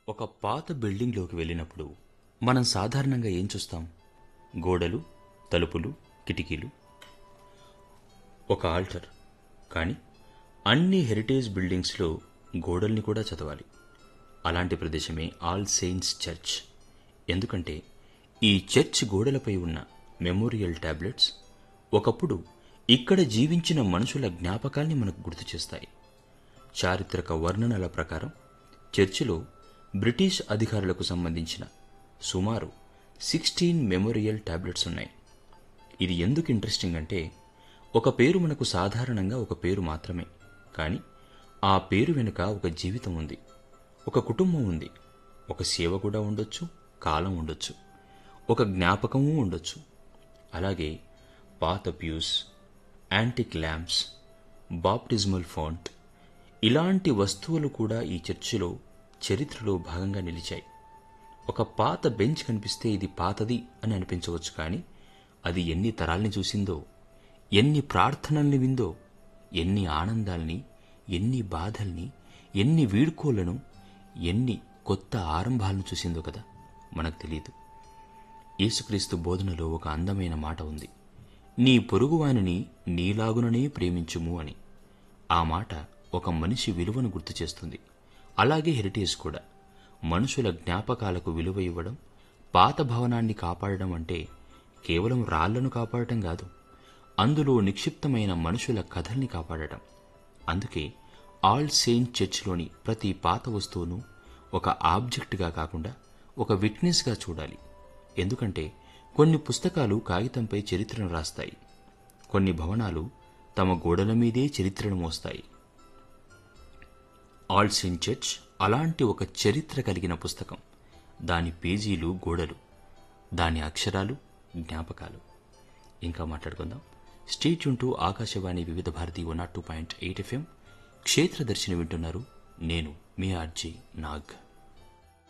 ఒక పాత బిల్డింగ్లోకి వెళ్ళినప్పుడు మనం సాధారణంగా ఏం చూస్తాం గోడలు తలుపులు కిటికీలు ఒక ఆల్టర్ కానీ అన్ని హెరిటేజ్ బిల్డింగ్స్లో గోడల్ని కూడా చదవాలి అలాంటి ప్రదేశమే ఆల్ సెయింట్స్ చర్చ్ ఎందుకంటే ఈ చర్చ్ గోడలపై ఉన్న మెమోరియల్ టాబ్లెట్స్ ఒకప్పుడు ఇక్కడ జీవించిన మనుషుల జ్ఞాపకాల్ని మనకు గుర్తు చేస్తాయి చారిత్రక వర్ణనల ప్రకారం చర్చిలో బ్రిటిష్ అధికారులకు సంబంధించిన సుమారు సిక్స్టీన్ మెమోరియల్ టాబ్లెట్స్ ఉన్నాయి ఇది ఎందుకు ఇంట్రెస్టింగ్ అంటే ఒక పేరు మనకు సాధారణంగా ఒక పేరు మాత్రమే కానీ ఆ పేరు వెనుక ఒక జీవితం ఉంది ఒక కుటుంబం ఉంది ఒక సేవ కూడా ఉండొచ్చు కాలం ఉండొచ్చు ఒక జ్ఞాపకము ఉండొచ్చు అలాగే పాత pews antique lamps baptismal font ఇలాంటి వస్తువులు కూడా ఈ చర్చిలో చరిత్రలో భాగంగా నిలిచాయి ఒక పాత బెంచ్ కనిపిస్తే ఇది పాతది అని అనిపించవచ్చు కానీ అది ఎన్ని తరాల్ని చూసిందో ఎన్ని ప్రార్థనల్ని విందో ఎన్ని ఆనందాల్ని ఎన్ని బాధల్ని ఎన్ని వీడ్కోలను ఎన్ని కొత్త ఆరంభాలను చూసిందో కదా మనకు తెలియదు యేసుక్రీస్తు బోధనలో ఒక అందమైన మాట ఉంది నీ పొరుగువానిని నీలాగుననే ప్రేమించుము అని ఆ మాట ఒక మనిషి విలువను గుర్తు చేస్తుంది అలాగే హెరిటేజ్ కూడా మనుషుల జ్ఞాపకాలకు విలువ ఇవ్వడం పాత భవనాన్ని కాపాడడం అంటే కేవలం రాళ్లను కాపాడటం కాదు అందులో నిక్షిప్తమైన మనుషుల కథల్ని కాపాడటం అందుకే ఆల్ సెయింట్ చర్చ్లోని ప్రతి పాత వస్తువును ఒక ఆబ్జెక్ట్గా కాకుండా ఒక విట్నెస్గా చూడాలి ఎందుకంటే కొన్ని పుస్తకాలు కాగితంపై చరిత్రను రాస్తాయి కొన్ని భవనాలు తమ గోడల మీదే చరిత్రను మోస్తాయి ఆల్ సెయింట్ చర్చ్ అలాంటి ఒక చరిత్ర కలిగిన పుస్తకం దాని పేజీలు గోడలు దాని అక్షరాలు జ్ఞాపకాలు ఇంకా మాట్లాడుకుందాం స్టేట్ యూన్ Akashvani Vividh Bharati one nought two point eight FM Kshetradarshini వింటున్నారు నేను మీ ఆర్జీ నాగ్